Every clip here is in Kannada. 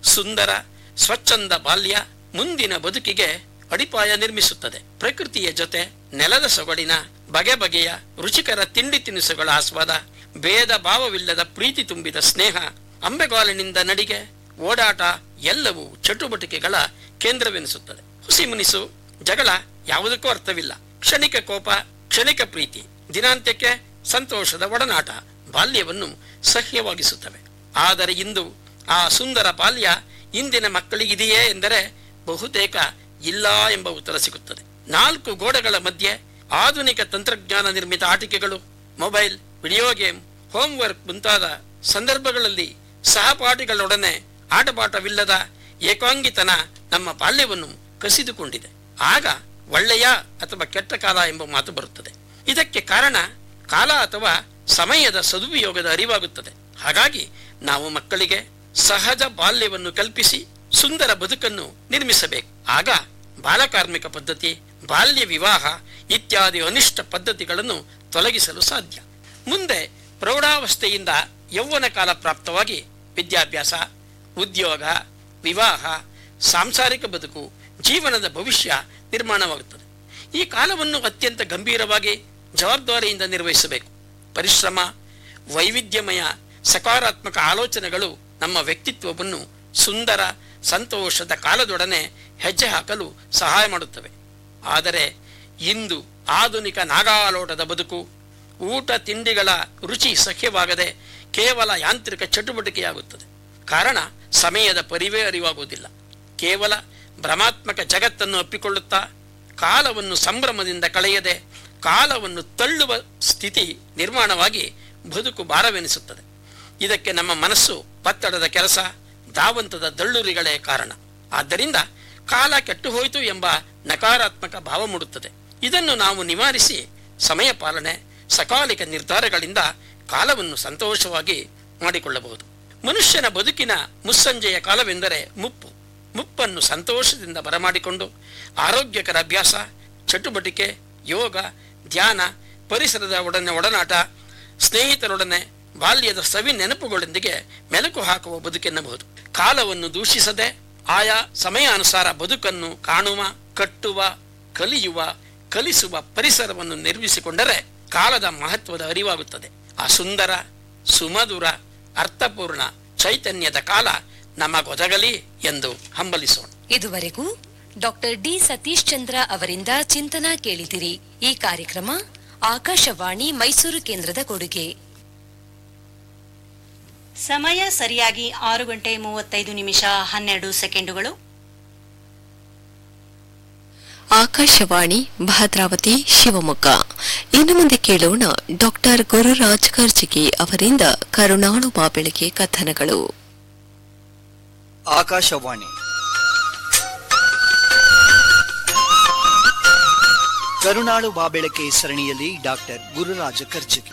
ಸುಂದರ ಸ್ವಚ್ಛಂದ ಬಾಲ್ಯ ಮುಂದಿನ ಬದುಕಿಗೆ ಅಡಿಪಾಯ ನಿರ್ಮಿಸುತ್ತದೆ ಪ್ರಕೃತಿಯ ಜೊತೆ ನೆಲದ ಸೊಗಡಿನ ಬಗೆ ಬಗೆಯ ರುಚಿಕರ ತಿಂಡಿ ತಿನಿಸುಗಳ ಆಸ್ವಾದ ಭೇದ ಭಾವವಿಲ್ಲದ ಪ್ರೀತಿ ತುಂಬಿದ ಸ್ನೇಹ ಅಂಬೆಗಾಲಿನಿಂದ ನಡಿಗೆ ಓಡಾಟ ಎಲ್ಲವೂ ಚಟುವಟಿಕೆಗಳ ಕೇಂದ್ರವೆನಿಸುತ್ತದೆ ಹುಸಿ ಮುನಿಸು ಜಗಳ ಯಾವುದಕ್ಕೂ ಅರ್ಥವಿಲ್ಲ ಕ್ಷಣಿಕ ಕೋಪ ಕ್ಷಣಿಕ ಪ್ರೀತಿ ದಿನಾಂತ್ಯಕ್ಕೆ ಸಂತೋಷದ ಒಡನಾಟ ಬಾಲ್ಯವನ್ನು ಸಹ್ಯವಾಗಿಸುತ್ತವೆ ಆದರೆ ಇಂದು ಆ ಸುಂದರ ಬಾಲ್ಯ ಇಂದಿನ ಮಕ್ಕಳಿಗಿದೆಯೇ ಎಂದರೆ ಬಹುತೇಕ ಇಲ್ಲ ಎಂಬ ಉತ್ತರ ಸಿಗುತ್ತದೆ ನಾಲ್ಕು ಗೋಡೆಗಳ ಮಧ್ಯೆ ಆಧುನಿಕ ತಂತ್ರಜ್ಞಾನ ನಿರ್ಮಿತ ಆಟಿಕೆಗಳು ಮೊಬೈಲ್ ವಿಡಿಯೋ ಗೇಮ್ ಹೋಂವರ್ಕ್ ಮುಂತಾದ ಸಂದರ್ಭಗಳಲ್ಲಿ ಸಹಪಾಠಿಗಳೊಡನೆ ಆಟಪಾಠವಿಲ್ಲದ ಏಕಾಂಗಿತನ ನಮ್ಮ ಬಾಲ್ಯವನ್ನು ಕಸಿದುಕೊಂಡಿದೆ ಆಗ ಒಳ್ಳೆಯ ಅಥವಾ ಕೆಟ್ಟ ಕಾಲ ಎಂಬ ಮಾತು ಬರುತ್ತದೆ ಇದಕ್ಕೆ ಕಾರಣ ಕಾಲ ಅಥವಾ ಸಮಯದ ಸದುಪಯೋಗದ ಅರಿವಾಗುತ್ತದೆ ಹಾಗಾಗಿ ನಾವು ಮಕ್ಕಳಿಗೆ ಸಹಜ ಬಾಲ್ಯವನ್ನು ಕಲ್ಪಿಸಿ ಸುಂದರ ಬದುಕನ್ನು ನಿರ್ಮಿಸಬೇಕು ಆಗ ಬಾಲಕಾರ್ಮಿಕ ಪದ್ಧತಿ ಬಾಲ್ಯ ವಿವಾಹ ಇತ್ಯಾದಿ ಅನಿಷ್ಟ ಪದ್ಧತಿಗಳನ್ನು ತೊಲಗಿಸಲು ಸಾಧ್ಯ ಮುಂದೆ ಪ್ರೌಢಾವಸ್ಥೆಯಿಂದ ಯೌವನ ಕಾಲ ಪ್ರಾಪ್ತವಾಗಿ ವಿದ್ಯಾಭ್ಯಾಸ ಉದ್ಯೋಗ ವಿವಾಹ ಸಾಂಸಾರಿಕ ಬದುಕು ಜೀವನದ ಭವಿಷ್ಯ ನಿರ್ಮಾಣವಾಗುತ್ತದೆ ಈ ಕಾಲವನ್ನು ಅತ್ಯಂತ ಗಂಭೀರವಾಗಿ ಜವಾಬ್ದಾರಿಯಿಂದ ನಿರ್ವಹಿಸಬೇಕು ಪರಿಶ್ರಮ ವೈವಿಧ್ಯಮಯ ಸಕಾರಾತ್ಮಕ ಆಲೋಚನೆಗಳು ನಮ್ಮ ವ್ಯಕ್ತಿತ್ವವನ್ನು ಸುಂದರ ಸಂತೋಷದ ಕಾಲದೊಡನೆ ಹೆಜ್ಜೆ ಹಾಕಲು ಸಹಾಯ ಮಾಡುತ್ತವೆ ಆದರೆ ಇಂದು ಆಧುನಿಕ ನಾಗಾಲೋಟದ ಬದುಕು ಊಟ ತಿಂಡಿಗಳ ರುಚಿ ಸಖ್ಯವಾಗದೆ ಕೇವಲ ಯಾಂತ್ರಿಕ ಚಟುವಟಿಕೆಯಾಗುತ್ತದೆ ಕಾರಣ ಸಮಯದ ಪರಿವೇ ಅರಿವಾಗುವುದಿಲ್ಲ ಕೇವಲ ಭ್ರಮಾತ್ಮಕ ಜಗತ್ತನ್ನು ಅಪ್ಪಿಕೊಳ್ಳುತ್ತಾ ಕಾಲವನ್ನು ಸಂಭ್ರಮದಿಂದ ಕಳೆಯದೆ ಕಾಲವನ್ನು ತಳ್ಳುವ ಸ್ಥಿತಿ ನಿರ್ಮಾಣವಾಗಿ ಬದುಕು ಭಾರವೆನಿಸುತ್ತದೆ ಇದಕ್ಕೆ ನಮ್ಮ ಮನಸ್ಸು ಒತ್ತಡದ ಕೆಲಸ ಧಾವಂತದ ದಳ್ಳುರಿಗಳೇ ಕಾರಣ ಆದ್ದರಿಂದ ಕಾಲ ಕೆಟ್ಟು ಹೋಯಿತು ಎಂಬ ನಕಾರಾತ್ಮಕ ಭಾವ ಮೂಡುತ್ತದೆ ಇದನ್ನು ನಾವು ನಿವಾರಿಸಿ ಸಮಯ ಪಾಲನೆ ಸಕಾಲಿಕ ನಿರ್ಧಾರಗಳಿಂದ ಕಾಲವನ್ನು ಸಂತೋಷವಾಗಿ ಮಾಡಿಕೊಳ್ಳಬಹುದು ಮನುಷ್ಯನ ಬದುಕಿನ ಮುಸ್ಸಂಜೆಯ ಕಾಲವೆಂದರೆ ಮುಪ್ಪು ಮುಪ್ಪನ್ನು ಸಂತೋಷದಿಂದ ಬರಮಾಡಿಕೊಂಡು ಆರೋಗ್ಯಕರ ಅಭ್ಯಾಸ ಚಟುವಟಿಕೆ ಯೋಗ ಧ್ಯಾನ ಪರಿಸರದ ಒಡನೆ ಒಡನಾಟ ಸ್ನೇಹಿತರೊಡನೆ ಬಾಲ್ಯದ ಸವಿ ನೆನಪುಗಳೊಂದಿಗೆ ಮೆಲುಕು ಹಾಕುವ ಬದುಕೆನ್ನಬಹುದು ಕಾಲವನ್ನು ದೂಷಿಸದೆ ಆಯಾ ಸಮಯಾನುಸಾರ ಬದುಕನ್ನು ಕಾಣುವ ಕಟ್ಟುವ ಕಲಿಯುವ ಕಲಿಸುವ ಪರಿಸರವನ್ನು ನಿರ್ಮಿಸಿಕೊಂಡರೆ ಕಾಲದ ಮಹತ್ವದ ಅರಿವಾಗುತ್ತದೆ ಆ ಸುಂದರ ಸುಮಧುರ ಅರ್ಥಪೂರ್ಣ ಚೈತನ್ಯದ ಕಾಲ ನಮಗೊದಗಲಿ ಎಂದು ಹಂಬಲಿಸೋಣ ಇದುವರೆಗೂ ಡಾಕ್ಟರ್ ಡಿ ಸತೀಶ್ ಚಂದ್ರ ಅವರಿಂದ ಚಿಂತನ ಕೇಳಿದಿರಿ ಈ ಕಾರ್ಯಕ್ರಮ ಆಕಾಶವಾಣಿ ಮೈಸೂರು ಕೇಂದ್ರದ ಕೊಡುಗೆ ಸಮಯ ಸರಿಯಾಗಿ ಆರು ಗಂಟೆ ಮೂವತ್ತೈದು ನಿಮಿಷ ಹನ್ನೆರಡು ಸೆಕೆಂಡುಗಳು ಆಕಾಶವಾಣಿ ಭದ್ರಾವತಿ ಶಿವಮೊಗ್ಗ ಇನ್ನು ಮುಂದೆ ಕೇಳೋಣ ಡಾಕ್ಟರ್ ಗುರುರಾಜ್ ಕರ್ಜಿಗಿ ಅವರಿಂದ ಕರುಣಾಳು ಮಾಬೆಳಕೆ ಕಥನಗಳು ಆಕಾಶವಾಣಿ ಕರುಣಾಳು ಬಾಬೆಳಕೆ ಸರಣಿಯಲ್ಲಿ ಡಾಕ್ಟರ್ ಗುರುರಾಜ ಕರ್ಜಗಿ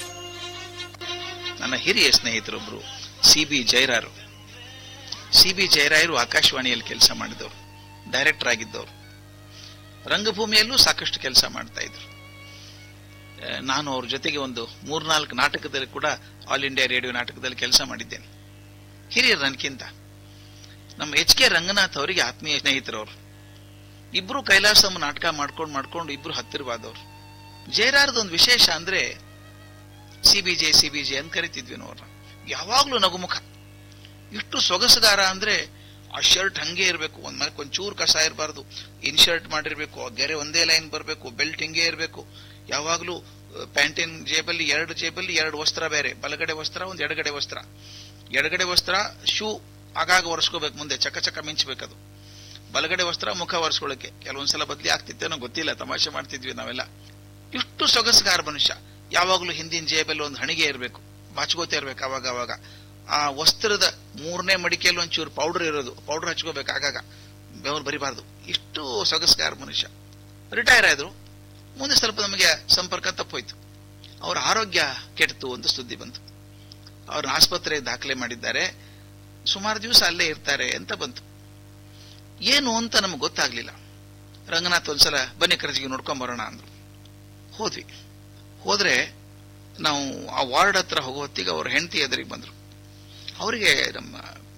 ನನ್ನ ಹಿರಿಯ ಸ್ನೇಹಿತರೊಬ್ರು ಸಿ ಬಿ ಜಯರಾರು ಸಿ ಬಿ ಜಯರಾಯರು ಆಕಾಶವಾಣಿಯಲ್ಲಿ ಕೆಲಸ ಮಾಡಿದವರು ಡೈರೆಕ್ಟರ್ ಆಗಿದ್ದವರು ರಂಗಭೂಮಿಯಲ್ಲೂ ಸಾಕಷ್ಟು ಕೆಲಸ ಮಾಡ್ತಾ ಇದ್ರು ಆ, ನಾನು ಅವ್ರ ಜೊತೆಗೆ ಒಂದು ಮೂರ್ನಾಲ್ಕು ನಾಟಕದಲ್ಲಿ ಕೂಡ ಆಲ್ ಇಂಡಿಯಾ ರೇಡಿಯೋ ನಾಟಕದಲ್ಲಿ ಕೆಲಸ ಮಾಡಿದ್ದೇನೆ ಹಿರಿಯರು ನನಗಿಂತ ನಮ್ಮ ಎಚ್ ಕೆ ರಂಗನಾಥ್ ಅವರಿಗೆ ಆತ್ಮೀಯ ಸ್ನೇಹಿತರವರು ಇಬ್ರು ಕೈಲಾಸಂ ನಾಟಕ ಮಾಡ್ಕೊಂಡು ಮಾಡ್ಕೊಂಡು ಇಬ್ರು ಹತ್ತಿರವಾದವ್ರು ಜಯರಾರ್ದು ಒಂದು ವಿಶೇಷ ಅಂದ್ರೆ C B J C B J ಅಂತ ಕರಿತಿದ್ವಿ ನಾವು ಅವ್ರನ್ನ ಯಾವಾಗ್ಲೂ ನಗುಮುಖ ಇಷ್ಟು ಸೊಗಸುಗಾರ ಅಂದ್ರೆ ಆ ಶರ್ಟ್ ಹಂಗೆ ಇರಬೇಕು ಒಂದ್ ಮನೆ ಒಂಚೂರು ಕಸ ಇರಬಾರ್ದು ಇನ್ ಶರ್ಟ್ ಮಾಡಿರ್ಬೇಕು ಆ ಗೆರೆ ಒಂದೇ ಲೈನ್ ಬರಬೇಕು ಬೆಲ್ಟ್ ಹಿಂಗೆ ಇರಬೇಕು ಯಾವಾಗ್ಲೂ ಪ್ಯಾಂಟಿನ್ ಜೇಬಲ್ಲಿ ಎರಡು ಜೇಬಲ್ಲಿ ಎರಡು ವಸ್ತ್ರ ಬೇರೆ ಬಲಗಡೆ ವಸ್ತ್ರ ಒಂದು ಎಡಗಡೆ ವಸ್ತ್ರ ಎಡಗಡೆ ವಸ್ತ್ರ ಶೂ ಆಗಾಗ ಒರೆಸ್ಕೋಬೇಕು ಮುಂದೆ ಚಕ ಚಕ ಮಿಂಚ್ಬೇಕದು ಬಲಗಡೆ ವಸ್ತ್ರ ಮುಖ ಒರೆಸ್ಕೊಳ್ಳೋಕೆ ಕೆಲವೊಂದ್ಸಲ ಬದಲಿ ಆಗ್ತಿತ್ತೇನೋ ಗೊತ್ತಿಲ್ಲ ತಮಾಷೆ ಮಾಡ್ತಿದ್ವಿ ನಾವೆಲ್ಲ ಇಷ್ಟು ಸೊಗಸುಗಾರ ಮನುಷ್ಯ ಯಾವಾಗ್ಲೂ ಹಿಂದಿನ ಜೇಬಲ್ಲಿ ಒಂದು ಹಣಿಗೆ ಇರಬೇಕು ಬಾಚ್ಕೋತಾ ಇರ್ಬೇಕು ಅವಾಗ ಅವಾಗ ಆ ವಸ್ತ್ರದ ಮೂರನೇ ಮಡಿಕೆಯಲ್ಲಿ ಒಂಚೂರು ಪೌಡರ್ ಇರೋದು ಪೌಡರ್ ಹಚ್ಕೋಬೇಕು ಆಗಾಗ ಬೆವರು ಬರಿಬಾರ್ದು ಇಷ್ಟು ಸೊಗಸುಗಾರ ಮನುಷ್ಯ ರಿಟೈರ್ ಆದ್ರು ಮುಂದೆ ಸ್ವಲ್ಪ ನಮಗೆ ಸಂಪರ್ಕ ತಪ್ಪೋಯ್ತು ಅವರ ಆರೋಗ್ಯ ಕೆಡ್ತು ಅಂತ ಸುದ್ದಿ ಬಂತು ಅವ್ರನ್ನ ಆಸ್ಪತ್ರೆ ದಾಖಲೆ ಮಾಡಿದ್ದಾರೆ ಸುಮಾರು ದಿವಸ ಅಲ್ಲೇ ಇರ್ತಾರೆ ಅಂತ ಬಂತು ಏನು ಅಂತ ನಮ್ಗೆ ಗೊತ್ತಾಗ್ಲಿಲ್ಲ ರಂಗನಾಥ್ ಒಂದ್ಸಲ ಬನ್ನಿ ಕರ್ಜಿಗೆ ನೋಡ್ಕೊಂಡ್ ಬರೋಣ ಅಂದ್ರು ಹೋದ್ವಿ ಹೋದ್ರೆ ನಾವು ಆ ವಾರ್ಡ್ ಹತ್ರ ಹೋಗೋ ಹೊತ್ತಿಗೆ ಅವ್ರ ಹೆಂಡತಿ ಎದುರಿಗೆ ಬಂದ್ರು ಅವರಿಗೆ ನಮ್ಮ